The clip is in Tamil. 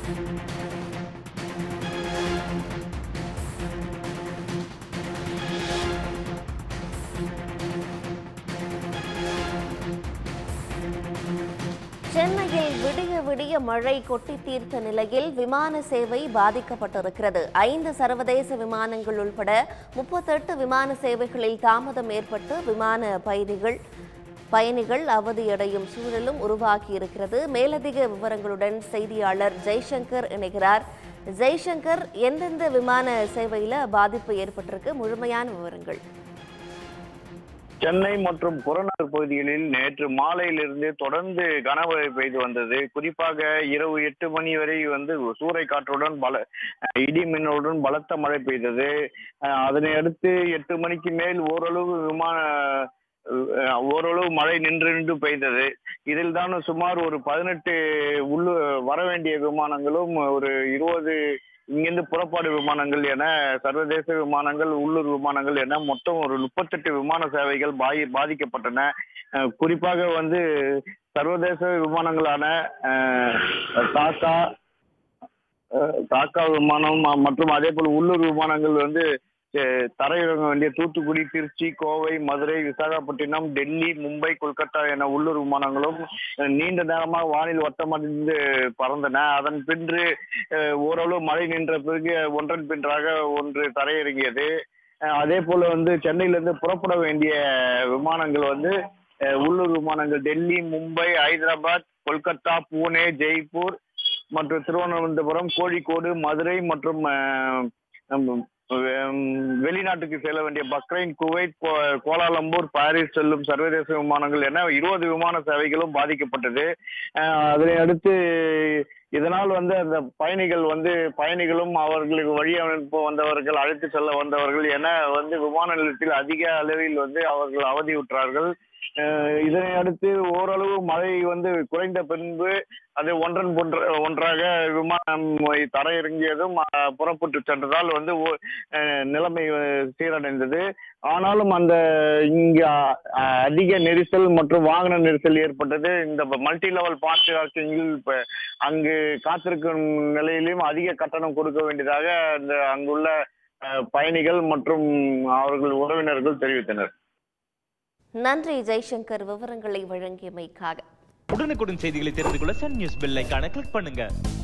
சென்னையில் விடிய விடிய மழை கொட்டி தீர்த்த நிலையில் விமான சேவை பாதிக்கப்பட்டிருக்கிறது ஐந்து சர்வதேச விமானங்கள் உள்பட முப்பத்தெட்டு விமான சேவைகளில் தாமதம் ஏற்பட்டு விமான பயணிகள் பயணிகள் அவதியடையும் சூழலும் உருவாகியிருக்கிறது மேலதிக விவரங்களுடன் செய்தியாளர் ஜெய்சங்கர் இணைகிறார் ஜெய்சங்கர் எந்தெந்த விமான சேவையில பாதிப்பு ஏற்பட்டிருக்கு முழுமையான விவரங்கள் சென்னை மற்றும் புறநகர் பகுதிகளில் நேற்று மாலையிலிருந்து தொடர்ந்து கனமழை பெய்து வந்தது குறிப்பாக இரவு எட்டு மணி வரை வந்து சூறை காற்றுடன் பல இடி மின்னலுடன் பலத்த மழை பெய்தது அஹ் அதனை அடுத்து எட்டு மணிக்கு மேல் ஓரளவு விமான அஹ் ஓரளவு மழை நின்று நின்று பெய்தது இதில் தான் சுமார் ஒரு பதினெட்டு உள்ளு வர வேண்டிய விமானங்களும் ஒரு இருபது இங்கிருந்து புறப்பாடு விமானங்கள் என சர்வதேச விமானங்கள் உள்ளூர் விமானங்கள் என மொத்தம் ஒரு முப்பத்தெட்டு விமான சேவைகள் பாதி பாதிக்கப்பட்டன அஹ் குறிப்பாக வந்து சர்வதேச விமானங்களான அஹ், டாக்கா அஹ், டாக்கா விமானம் ம- மற்றும் அதே போல் உள்ளூர் விமானங்கள் வந்து அஹ், தரையிறங்க வேண்டிய தூத்துக்குடி திருச்சி கோவை மதுரை விசாகப்பட்டினம் டெல்லி மும்பை கொல்கத்தா என உள்ளூர் விமானங்களும் அஹ், நீண்ட நேரமாக வானில் வட்டமடைந்து பறந்தன அதன் பின்று அஹ், ஓரளவு மழை நின்ற பிறகு ஒன்றன் பின்றாக ஒன்று தரையிறங்கியது அஹ், அதே போல வந்து சென்னையிலிருந்து புறப்பட வேண்டிய விமானங்கள் வந்து அஹ், உள்ளூர் விமானங்கள் டெல்லி மும்பை ஹைதராபாத் கொல்கத்தா பூனே ஜெய்ப்பூர் மற்றும் திருவனந்தபுரம் கோழிக்கோடு மதுரை மற்றும் அஹ், ஹம், ஹம், வெளிநாட்டுக்கு செல்ல வேண்டிய பக்ரைன் குவைத் கோ- கோலாலம்பூர் பாரிஸ் செல்லும் சர்வதேச விமானங்கள் என இருபது விமான சேவைகளும் பாதிக்கப்பட்டது அஹ், அதனை அடுத்து இதனால் வந்து அந்த பயணிகள் வந்து பயணிகளும் அவர்களுக்கு வழி அனுப்ப வந்தவர்கள் அழைத்து செல்ல வந்தவர்கள் என வந்து விமான நிலையத்தில் அதிக அளவில் வந்து அவர்கள் அவதியுற்றார்கள் அஹ் இதனை அடுத்து ஓரளவு மழை வந்து குறைந்த பின்பு அது ஒன்றன் ஒன்ற ஒன்றாக விமானம் தரையிறங்கியதும் அஹ், புறப்பட்டு சென்றதால் வந்து ஓ- அஹ், நிலைமை அஹ், சீரடைந்தது ஆனாலும் அந்த இங்க அஹ், அதிக நெரிசல் மற்றும் வாகன நெரிசல் ஏற்பட்டது இந்த மல்டி லெவல் பார்க்கிங்கில் இப்ப அங்கு காத்திருக்கும் நிலையிலும் அதிக கட்டணம் கொடுக்க வேண்டியதாக அந்த அங்குள்ள அஹ், பயணிகள் மற்றும் அவர்கள் உறவினர்கள் தெரிவித்தனர் நன்றி ஜெய்சங்கர் விவரங்களை வழங்கியமைக்காக உடனுக்குடன் செய்திகளை தெரிந்து கொள்ள சன் நியூஸ் பெல் ஐகானை கிளிக் பண்ணுங்க